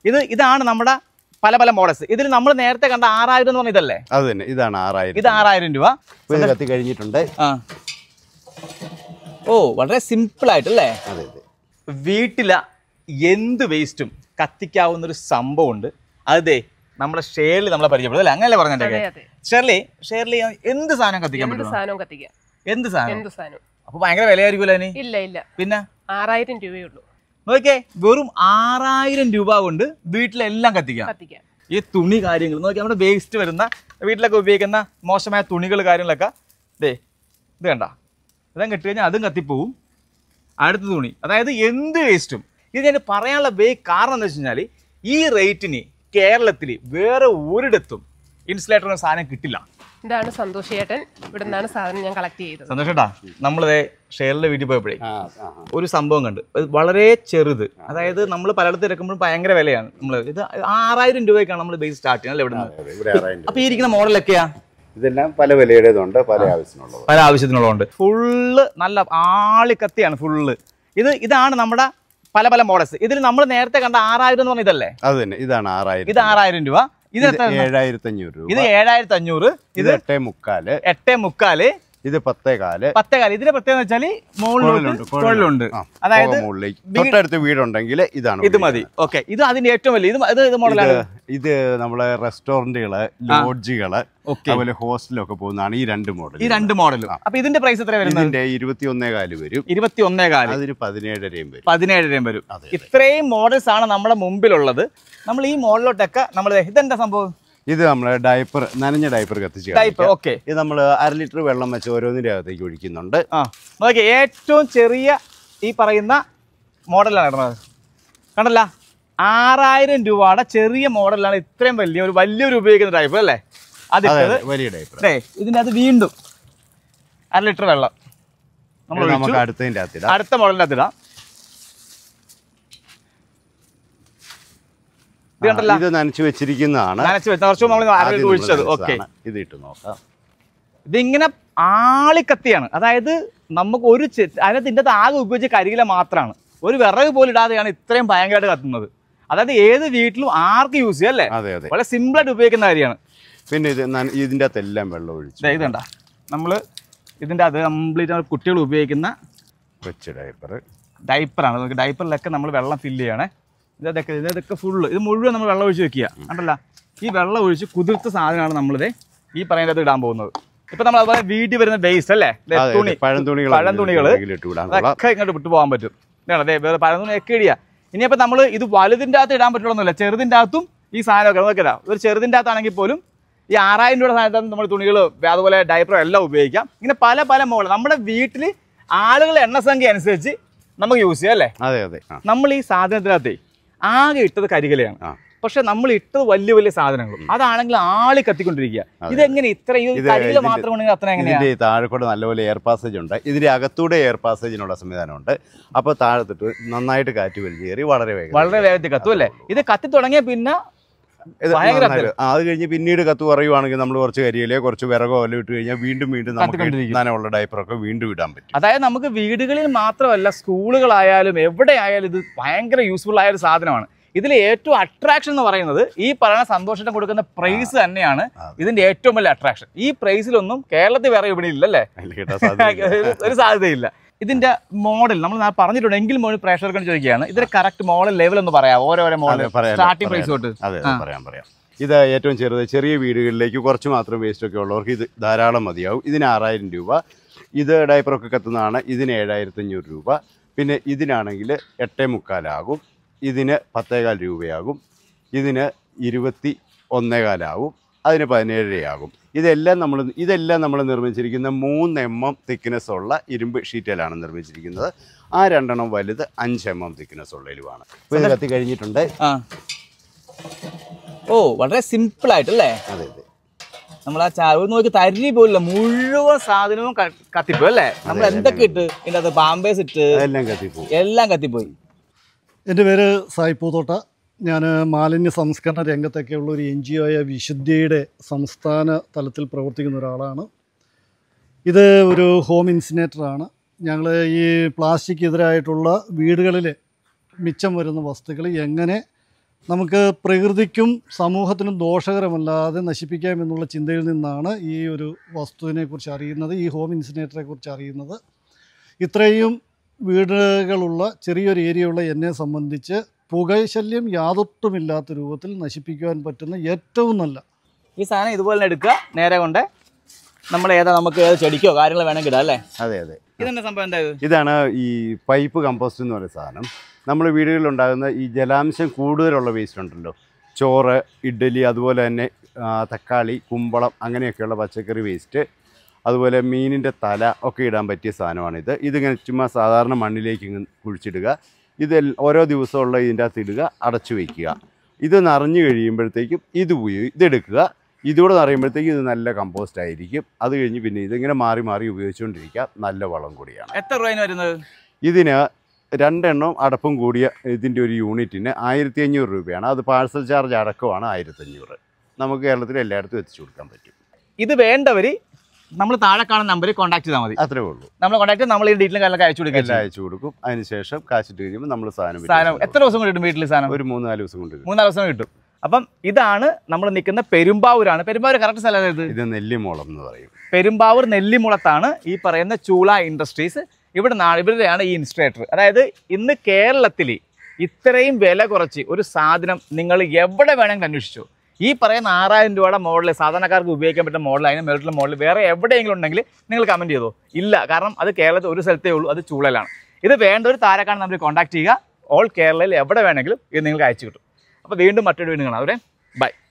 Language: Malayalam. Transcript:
ഇത് ഇതാണ് നമ്മുടെ പല പല മോഡൽസ് ഇതിൽ നമ്മൾ നേരത്തെ കണ്ട ആറായിരം എന്ന് പറഞ്ഞ ഇതല്ലേ അത് തന്നെ ഇതാണ് ആറായിരം ഇത് ആറായിരം രൂപ ഇപ്പൊ ഇത് കത്തി കഴിഞ്ഞിട്ടുണ്ട് ആ ഓ വളരെ സിമ്പിൾ ആയിട്ടല്ലേ അതെ അതെ വീട്ടിലെ എന്ത് വേസ്റ്റും കത്തിക്കാവുന്ന ഒരു സംഭവമുണ്ട് അതെ നമ്മുടെ ഷേർലി നമ്മളെ പരിചയപ്പെടും അല്ലേ അങ്ങനെയല്ലേ പറഞ്ഞിട്ടേ അതെ അതെ ഷേർലി ഷേർലി എന്ത് സാധനം കത്തിക്കാൻ എന്ത് പറ്റും സാധനവും കത്തിക്കാം എന്ത് സാധനം എന്ത് സാധനവും അപ്പൊ ഭയങ്കര വിലയായിരിക്കുമല്ലോ അതിന് ഇല്ല ഇല്ല പിന്നെ ആറായിരം രൂപയേ ഉള്ളൂ നോക്കിയേ വെറും ആറായിരം രൂപ കൊണ്ട് വീട്ടിലെല്ലാം കത്തിക്കാം കത്തിക്കാം ഈ തുണി കാര്യങ്ങൾ നോക്കി നമ്മുടെ വേസ്റ്റ് വരുന്ന വീട്ടിലൊക്കെ ഉപയോഗിക്കുന്ന മോശമായ തുണികൾ കാര്യങ്ങളൊക്കെ ദേ ഇത് കണ്ട ഇതും കെട്ടി കഴിഞ്ഞാൽ അതും കത്തിപ്പോവും അടുത്ത തുണി അതായത് എന്ത് വേസ്റ്റും ഇത് ഞാൻ പറയാനുള്ള വേ കാരണം എന്താ വെച്ച് കഴിഞ്ഞാൽ ഈ റേറ്റിന് കേരളത്തിൽ വേറെ ഒരിടത്തും ഇൻസുലേറ്റർ എന്ന സാധനം കിട്ടില്ല ഇതാണ് സന്തോഷ് ചേട്ടൻ ഇവിടെ നിന്നാണ് സാധനം ഞാൻ കളക്ട് ചെയ്തത് സന്തോഷേട്ടാ നമ്മളിതേ ഷെയറിലെ വീട്ടിൽ പോയപ്പോഴേ ആ ആ ആ. ഒരു സംഭവം കണ്ട് അത് വളരെ ചെറുത് അതായത് നമ്മൾ പലയിടത്ത് ഇറക്കുമ്പോൾ ഭയങ്കര വിലയാണ് നമ്മൾ ഇത് ആറായിരം രൂപയ്ക്കാണ് നമ്മൾ ബേസ് സ്റ്റാർട്ട് ചെയ്യുന്നത് അല്ലേ ഇവിടെ നിന്ന് അതെ, ഇവിടെ ആറായിരം രൂപ അപ്പൊ ഈ ഇരിക്കുന്ന മോഡലൊക്കെയാ ഇതെല്ലാം പല വിലയുടേതുണ്ട് പല ആവശ്യത്തിനുള്ളത് പല ആവശ്യത്തിനുള്ളതുണ്ട് ഫുള്ള് നല്ല ആളിക്കത്തിയാണ് ഫുള്ള് ഇത് ഇതാണ് നമ്മുടെ പല പല മോഡൽസ് ഇതിൽ നമ്മൾ നേരത്തെ കണ്ട ആറായിരം എന്ന് പറഞ്ഞ ഇതല്ലേ അത് തന്നെ ഇതാണ് ആറായിരം ഇത് ആറായിരം രൂപ ഇത് ഇത് എത്ര ഏഴായിരത്തി അഞ്ഞൂറ് രൂപ ഇത് ഏഴായിരത്തി അഞ്ഞൂറ് ഇത് എട്ടേ മുക്കാല് എട്ടേ മുക്കാല് ഇത് പത്തേ കാല് പത്തേ കാല് ഇതിന്റെ പ്രത്യേകത വെച്ചാല് മുകളിലുണ്ട് മുകളിലുണ്ട് ആ, അതായത് പോകാൻ മുകളിലേക്ക് തൊട്ടടുത്ത് വീടുണ്ടെങ്കിൽ ഇതാണ് ഇത് മതി ഓക്കെ ഇത് അതിന്റെ ഏറ്റവും വലിയ ഇത് ഇത് ഇത് മോഡലാണ് ഇത് ഇത് നമ്മളെ റെസ്റ്റോറന്റുകള് ലോഡ്ജുകള് ഓക്കെ അതുപോലെ ഹോസ്റ്റലൊക്കെ പോകുന്നതാണ് ഈ രണ്ട് മോഡൽ ഈ രണ്ട് മോഡലും അപ്പൊ ഇതിന്റെ പ്രൈസ് എത്ര വരുന്നത് ഇതിന്റെ ഇരുപത്തി ഒന്നേ കാല് വരും ഇരുപത്തി ഒന്നേ കാല് അതിന് പതിനേഴരയും വരും പതിനേഴ് രൂപ വരും അതെ, ഇത്രയും മോഡൽസ് ആണ് നമ്മുടെ മുമ്പിലുള്ളത് നമ്മൾ ഈ മോഡലിലോട്ടൊക്കെ നമ്മൾ ഇതെന്താ സംഭവം ഇത് നമ്മളെ ഡയപ്പർ നനഞ്ഞ ഡയപ്പർ കത്തിച്ച് ടൈപ്പ് കാണിക്കാം. ഓക്കെ ഇത് നമ്മൾ അര ലിറ്റർ വെള്ളം വെച്ച് ഓരോന്നിന്റെ അകത്തേക്ക് ഒഴിക്കുന്നുണ്ട് ആ നോക്കി ഏറ്റവും ചെറിയ ഈ പറയുന്ന മോഡലാണ് ഇടുന്നത് കണ്ടല്ല ആറായിരം രൂപയുടെ ചെറിയ മോഡലാണ് ഇത്രയും വലിയ ഒരു വലിയൊരു ഉപയോഗിക്കുന്ന ടൈപ്പ് അല്ലേ അതെ അതിട്ടത് അതെ, വലിയ ഡയപ്പർ ദേ ഇതിൻ്റെ അത് വീണ്ടും അര ലിറ്റർ വെള്ളം നമ്മൾ നമുക്ക് ഒഴിച്ചു. അടുത്തതിന്റെ അകത്തിടാം അടുത്ത മോഡലിൻ്റെ അകത്തിടാം ഇത് കണ്ടല്ല ആ, ഇത് നനച്ചു വെച്ചിരിക്കുന്നതാണ് നനച്ച് വെച്ച കുറച്ച് നമ്മൾ അര ആദ്യം ലിറ്റർ നമ്മൾ ഒഴിച്ചത് ഓക്കെ നനച്ചതാണ്. ഇത് ഇട്ട് നോക്കാം ഇതിങ്ങനെ ആളിക്കത്തിയാണ് അതായത് നമുക്ക് ഒരു ചെ- അതിനകത്ത് ഇതിൻ്റെ അകത്ത് ആകെ ഉപയോഗിച്ച കരികില മാത്രമാണ് ഒരു വിറക് പോലും ഇടാതെയാണ് ഇത്രയും ഭയങ്കരമായിട്ട് കത്തുന്നത് അതായത് ഏത് വീട്ടിലും ആർക്ക് യൂസ് ചെയ്യാം അല്ലേ അതെ അതെ വളരെ സിമ്പിളായിട്ട് ഉപയോഗിക്കുന്ന കാര്യമാണ് പിന്നെ ഇത് നന- ഇതിന്റെ അകത്ത് എല്ലാം വെള്ളം ഒഴിച്ചു ദേ ഇത് കണ്ട നമ്മൾ ഇതിൻ്റെ അത് കംപ്ലീറ്റ് കുട്ടികൾ ഉപയോഗിക്കുന്ന വെച്ച് ഡയപ്പർ ഡൈപ്പറാണ് നമുക്ക് ഡൈപ്പറിലൊക്കെ നമ്മൾ വെള്ളം ഫില്ല് ചെയ്യണേ ഇതൊക്കെ ഇതൊക്കെ ഫുള്ള് ഇത് മുഴുവൻ നമ്മൾ വെള്ളം ഒഴിച്ച് വെക്കുക കണ്ടല്ല ഈ വെള്ളം ഒഴിച്ച് കുതിർത്ത സാധനമാണ് നമ്മളിത് ഈ പറയുന്നത് ഇടാൻ പോകുന്നത് ഇപ്പൊ നമ്മൾ അതുപോലെ വീട്ടിൽ വരുന്ന വേസ്റ്റ് അല്ലേ ദേ തുണി പഴം തുണികൾ പഴം തുണികള് ഇട്ട് വിടാൻ കൊള്ളാം അതൊക്കെ ഇങ്ങോട്ട് വിട്ടു പോകാൻ പറ്റും ഇതാണ് അതെ വേറെ പഴം തുണി ഒക്കെ ഇടിയാ ഇനിയിപ്പോൾ നമ്മൾ ഇത് വലുതിൻ്റെ അകത്ത് ഇടാൻ പറ്റുള്ളൊന്നുമില്ല ചെറുതിൻ്റെ അകത്തും ഈ സാധനമൊക്കെ നോക്കിയതാ ഒരു ചെറുതിൻ്റെ അകത്താണെങ്കിൽ പോലും ഈ ആറായിരം രൂപയുടെ സാധനത്താണ് നമ്മൾ തുണികൾ അതുപോലെ ഡയപ്പറോ എല്ലാം ഉപയോഗിക്കാം ഇങ്ങനെ പല പല മോഡൽ നമ്മുടെ വീട്ടിൽ ആളുകളുടെ എണ്ണസംഖ്യ അനുസരിച്ച് നമുക്ക് യൂസ് ചെയ്യാം അല്ലേ അതെ അതെ ആ നമ്മൾ ഈ സാധനത്തിനകത്തേ ആകെ ഇട്ടത് കരികലയാണ് ആ. പക്ഷെ നമ്മൾ ഇട്ടത് വലിയ വലിയ സാധനങ്ങളും അതാണെങ്കിൽ ആളി കത്തിക്കൊണ്ടിരിക്കുക ഇതെങ്ങനെ ഇത്ര ഈ ഇത് കരികില ഇതിന്റെ- മാത്രം ഉണ്ടെങ്കിൽ അത്ര എങ്ങനെയാ ഇതിന്റെ താഴെ കൂടെ നല്ലപോലെ എയർ പാസേജ് ഉണ്ട് ഇതിന്റെ അകത്തൂടെ എയർ പാസേജിനുള്ള സംവിധാനമുണ്ട് അപ്പോൾ താഴത്തിട്ട് നന്നായിട്ട് കാറ്റ് വലിച്ചു കയറി വളരെ വേഗം വളരെ വേഗത്തിൽ കത്തും അല്ലേ ഇത് കത്തി തുടങ്ങിയ പിന്നെ ഇത് ഭയങ്കര നന്നായിട്ട് ആ, അത് കഴിഞ്ഞ് പിന്നീട് കത്ത് പറയുവാണെങ്കിൽ നമ്മൾ കുറച്ച് കരിയിലോ കുറച്ച് വിറകോ എല്ലാം ഇട്ട് കഴിഞ്ഞാൽ വീണ്ടും വീണ്ടും നമുക്ക് കത്തിക്കൊണ്ടിരിക്കും. നനവുള്ള ഡയപ്പറൊക്കെ വീണ്ടും ഇടാൻ പറ്റും അതായത് നമുക്ക് വീടുകളിൽ മാത്രമല്ല സ്കൂളുകളായാലും എവിടെ ആയാലും ഇത് ഭയങ്കര യൂസ്ഫുൾ ആയ ഒരു സാധനമാണ് ഇതിൽ ഏറ്റവും അട്രാക്ഷൻ എന്ന് പറയുന്നത് ഈ പറയുന്ന സന്തോഷത്തിന് കൊടുക്കുന്ന പ്രൈസ് തന്നെയാണ് അതെ. ഇതിന്റെ ഏറ്റവും വലിയ അട്രാക്ഷൻ ഈ പ്രൈസിലൊന്നും കേരളത്തിൽ വേറെ ഇവിടെ ഇല്ലല്ലേ അതിൽ കിട്ടാൻ സാധ്യതയില്ല. ഒരു- ഒരു സാധ്യതയില്ല ഇതിന്റെ മോഡൽ നമ്മൾ നാ- പറഞ്ഞിട്ടുണ്ട് എങ്കിലും മോഡൽ പ്രേക്ഷകർക്ക് ചോദിക്കുകയാണ് ഇതിന്റെ കറക്റ്റ് മോഡൽ ലെവൽ ഒന്ന് പറയാം ഓരോരോ മോഡൽ അതെ, പറയാം, സ്റ്റാർട്ടിംഗ് പറയാം. പ്രൈസ് തൊട്ട് അതെ അതെ പറയാം പറയാം ഇത് ഏറ്റവും ചെറുത് ചെറിയ വീടുകളിലേക്ക് കുറച്ച് മാത്രം വേസ്റ്റ് ഒക്കെ ഉള്ളവർക്ക് ഇത് ധാരാളം മതിയാവും ഇതിന് ആറായിരം രൂപ ഇത് ഡയപ്പറൊക്കെ കത്തുന്നതാണ് ഇതിന് ഏഴായിരത്തി അഞ്ഞൂറ് രൂപ പിന്നെ ഇതിനാണെങ്കിൽ എട്ടേ മുക്കാലാകും ഇതിന് പത്തേകാൽ രൂപയാകും ഇതിന് ഇരുപത്തി ഒന്നേകാലാവും അതിന് പതിനേഴരയാകും ഇതെല്ലാം നമ്മൾ ഇതെല്ലാം നമ്മൾ നിർമ്മിച്ചിരിക്കുന്ന മൂന്ന് എം എം തിക്നെസ് ഉള്ള ഇരുമ്പ് ഷീറ്റിലാണ് നിർമ്മിച്ചിരിക്കുന്നത് ആ രണ്ടെണ്ണം വലുത് അഞ്ച് എം എം തിക്നെസ് ഉള്ളതിലുമാണ് ഇപ്പോൾ ഇത് കത്തി കഴിഞ്ഞിട്ടുണ്ട് ആ ഓ വളരെ സിമ്പിൾ ആയിട്ടല്ലേ അതെ അതെ നമ്മൾ ആ ചാ ഒരു നോക്കി തരി പോലില്ല മുഴുവൻ സാധനവും ക- കത്തിപ്പോയി അല്ലേ നമ്മൾ എന്തൊക്കെ ഇട്ട് ഇതിന്റെ അത് പാമ്പേഴ്സ് ഇട്ട് അതെല്ലാം കത്തിപ്പോവും എല്ലാം കത്തിപ്പോയി എൻ്റെ പേര് സായി പൂത്തോട്ട ഞാൻ മാലിന്യ സംസ്കരണ രംഗത്തൊക്കെയുള്ള ഒരു എൻ ജി ഒ ആയ വിശുദ്ധിയുടെ സംസ്ഥാന തലത്തിൽ പ്രവർത്തിക്കുന്ന ഒരാളാണ് ഇത് ഒരു ഹോം ഇൻസിനേറ്ററാണ് ഞങ്ങൾ ഈ പ്ലാസ്റ്റിക് എതിരായിട്ടുള്ള വീടുകളിൽ മിച്ചം വരുന്ന വസ്തുക്കൾ എങ്ങനെ നമുക്ക് പ്രകൃതിക്കും സമൂഹത്തിനും ദോഷകരമല്ലാതെ നശിപ്പിക്കാമെന്നുള്ള ചിന്തയിൽ നിന്നാണ് ഈ ഒരു വസ്തുവിനെക്കുറിച്ച് അറിയുന്നത് ഈ ഹോം ഇൻസിനേറ്ററെ കുറിച്ച് അറിയുന്നത് ഇത്രയും വീടുകളുള്ള ചെറിയൊരു ഏരിയ ഉള്ള എന്നെ സംബന്ധിച്ച് പുകശല്യം യാതൊട്ടുമില്ലാത്ത രൂപത്തിൽ നശിപ്പിക്കുവാൻ പറ്റുന്ന ഏറ്റവും നല്ല ഈ സാധനം ഇതുപോലെ തന്നെ എടുക്കുക നേരെ കൊണ്ട് നമ്മൾ ഏതാ നമുക്ക് ഏത് ചെടിക്കോ കാര്യങ്ങളോ വേണമെങ്കിൽ ഇടാം അല്ലേ അതെ അതെ ഇതെന്നെ സംഭവം എന്താ ഇത് ഇതാണ് ഈ പൈപ്പ് കമ്പോസ്റ്റ് എന്ന് പറയുന്ന സാധനം നമ്മൾ വീടുകളിലുണ്ടാകുന്ന ഈ ജലാംശം കൂടുതലുള്ള വേസ്റ്റ് ഉണ്ടല്ലോ ചോറ് ഇഡ്ഡലി അതുപോലെ തന്നെ ആ, തക്കാളി കുമ്പളം അങ്ങനെയൊക്കെയുള്ള പച്ചക്കറി വേസ്റ്റ് അതുപോലെ മീനിൻ്റെ തല ഒക്കെ ഇടാൻ പറ്റിയ സാധനമാണിത് ഇതിങ്ങനെ ചുമ്മാ സാധാരണ മണ്ണിലേക്ക് ഇങ്ങ് കുഴിച്ചിടുക ഇത് എൽ- ഓരോ ദിവസമുള്ള ഇതിൻ്റെ അകത്ത് ഇടുക അടച്ചു വയ്ക്കുക ഇത് നിറഞ്ഞു കഴിയുമ്പോഴത്തേക്കും ഇത് ഉപയോഗി ഇതെടുക്കുക ഇതുകൂടെ നിറയുമ്പോഴത്തേക്കും ഇത് നല്ല കമ്പോസ്റ്റ് ആയിരിക്കും അത് കഴിഞ്ഞ് പിന്നെ ഇതിങ്ങനെ മാറി മാറി ഉപയോഗിച്ചുകൊണ്ടിരിക്കുക നല്ല വളം കൂടിയാണ് എത്ര രൂപ വരുന്നത് ഇതിന് രണ്ടെണ്ണം അടപ്പും കൂടിയ ഇതിൻ്റെ ഒരു യൂണിറ്റിന് ആയിരത്തി അഞ്ഞൂറ് രൂപയാണ് അത് പാഴ്സൽ ചാർജ് അടക്കമാണ് ആയിരത്തഞ്ഞൂറ് നമുക്ക് കേരളത്തിൽ എല്ലായിടത്തും എത്തിച്ചു കൊടുക്കാൻ പറ്റും ഇത് വേണ്ടവർ നമ്മൾ താഴെ കാണുന്ന നമ്പറിൽ കോൺടാക്ട് ചെയ്താൽ മതി അത്രേ ഉള്ളൂ നമ്മൾ കോൺടാക്ട് നമ്മൾ ഈ ഡീറ്റെയിൽ കാര്യങ്ങളൊക്കെ അയച്ചു എല്ലാം കൊടുക്കുക അയച്ചു കൊടുക്കും അതിനുശേഷം കാശിട്ട് കഴിയുമ്പോൾ നമ്മൾ സാധനം സാധനം വീട്ടിൽ എത്ര ദിവസം കൊണ്ട് കിട്ടും വീട്ടിൽ സാധനം ഒരു മൂന്ന് നാല് ദിവസം കൊണ്ട് കിട്ടും മൂന്നാല് ദിവസം കിട്ടും അപ്പം ഇതാണ് നമ്മൾ നിൽക്കുന്ന പെരുമ്പാവൂരാണ് പെരുമ്പാവൂർ കറക്റ്റ് സ്ഥലം ഇത് ഇത് നെല്ലിമോളം എന്ന് പറയും പെരുമ്പാവൂർ നെല്ലിമുളത്താണ് ഈ പറയുന്ന ചൂള ഇൻഡസ്ട്രീസ് ഇവിടെ നാ ഇവരുടെയാണ് ഈ ഇൻസ്ട്രേറ്റർ അതായത് ഇന്ന് കേരളത്തിൽ ഇത്രയും വില കുറച്ച് ഒരു സാധനം നിങ്ങൾ എവിടെ വേണമെങ്കിലും അന്വേഷിച്ചു ഈ പറയുന്ന ആറായിരം രൂപയുടെ മോഡൽ സാധാരണക്കാർക്ക് ഉപയോഗിക്കാൻ പറ്റുന്ന മോഡൽ അതിന് മേളിലുള്ള മോഡൽ വേറെ എവിടെയെങ്കിലും ഉണ്ടെങ്കിൽ നിങ്ങൾ കമൻറ്റ് ചെയ്തോ ഇല്ല കാരണം അത് കേരളത്തിൽ ഒരു സ്ഥലത്തേ ഉള്ളൂ അത് ചൂളലാണ് ഇത് വേണ്ട ഒരു താരക്കാണ് നമ്മൾ കോൺടാക്ട് ചെയ്യുക ഓൾ കേരളയിൽ എവിടെ വേണമെങ്കിലും ഇത് നിങ്ങൾക്ക് അയച്ചു കിട്ടും അപ്പോൾ വീണ്ടും മറ്റൊരു വീണ്ടും കാണാം അവരെ ബൈ